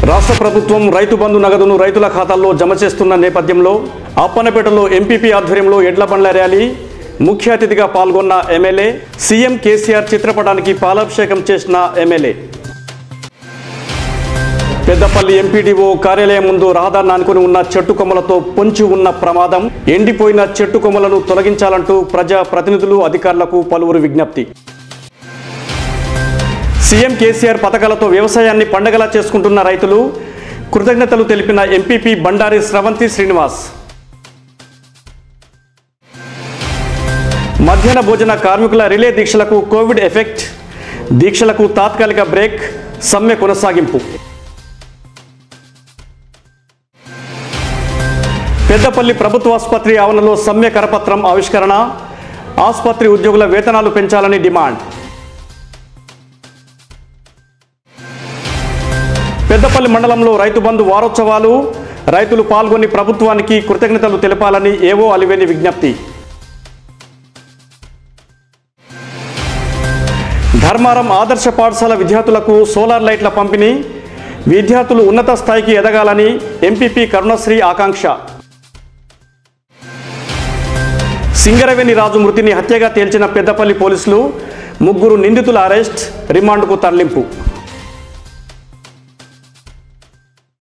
రాష్ట్ర ప్రభుత్వం రైతు బంధు నగదును రైతుల ఖాతాల్లో జమ చేస్తున్న నేపథ్యంలో అప్పనపేటలో ఎంపీపీ ఆధ్వర్యంలో ఎడ్ల బండ్ల ర్యాలీ ముఖ్య అతిథిగా పాల్గొన్న ఎమ్మెల్యే సీఎం కేసీఆర్ చిత్రపటానికి పాలాభిషేకం చేసిన ఎమ్మెల్యే పెద్దపల్లి ఎంపీడీఓ కార్యాలయం ముందు రహదారిని ఆనుకుని ఉన్న చెట్టు కొమ్మలతో పొంచి ఉన్న ప్రమాదం ఎండిపోయిన చెట్టు కొమ్మలను తొలగించాలంటూ ప్రజా ప్రతినిధులు అధికారులకు పలువురు విజ్ఞప్తి సీఎం కేసీఆర్ పథకాలతో వ్యవసాయాన్ని పండగలా చేసుకుంటున్న రైతులు కృతజ్ఞతలు తెలిపిన ఎంపీపీ బండారి స్రవంతి శ్రీనివాస్ మధ్యాహ్న భోజన కార్మికుల రిలే దీక్షలకు కోవిడ్ ఎఫెక్ట్ దీక్షలకు తాత్కాలిక బ్రేక్ సమ్మె కొనసాగింపు పెద్దపల్లి ప్రభుత్వ ఆసుపత్రి ఆవరణలో సమ్మె కరపత్రం ఆవిష్కరణ ఆసుపత్రి ఉద్యోగుల వేతనాలు పెంచాలని డిమాండ్ పెద్దపల్లి మండలంలో రైతు బంధు వారోత్సవాలు రైతులు పాల్గొని ప్రభుత్వానికి కృతజ్ఞతలు తెలపాలని ఏవో అలివేని విజ్ఞప్తి ధర్మారం ఆదర్శ పాఠశాల విద్యార్థులకు సోలార్ లైట్ల పంపిణీ విద్యార్థులు ఉన్నత స్థాయికి ఎదగాలని ఎంపీపీ కరుణశ్రీ ఆకాంక్ష సింగరవేణి రాజు మృతిని హత్యగా తేల్చిన పెద్దపల్లి పోలీసులు ముగ్గురు నిందితుల అరెస్ట్ రిమాండ్కు తరలింపు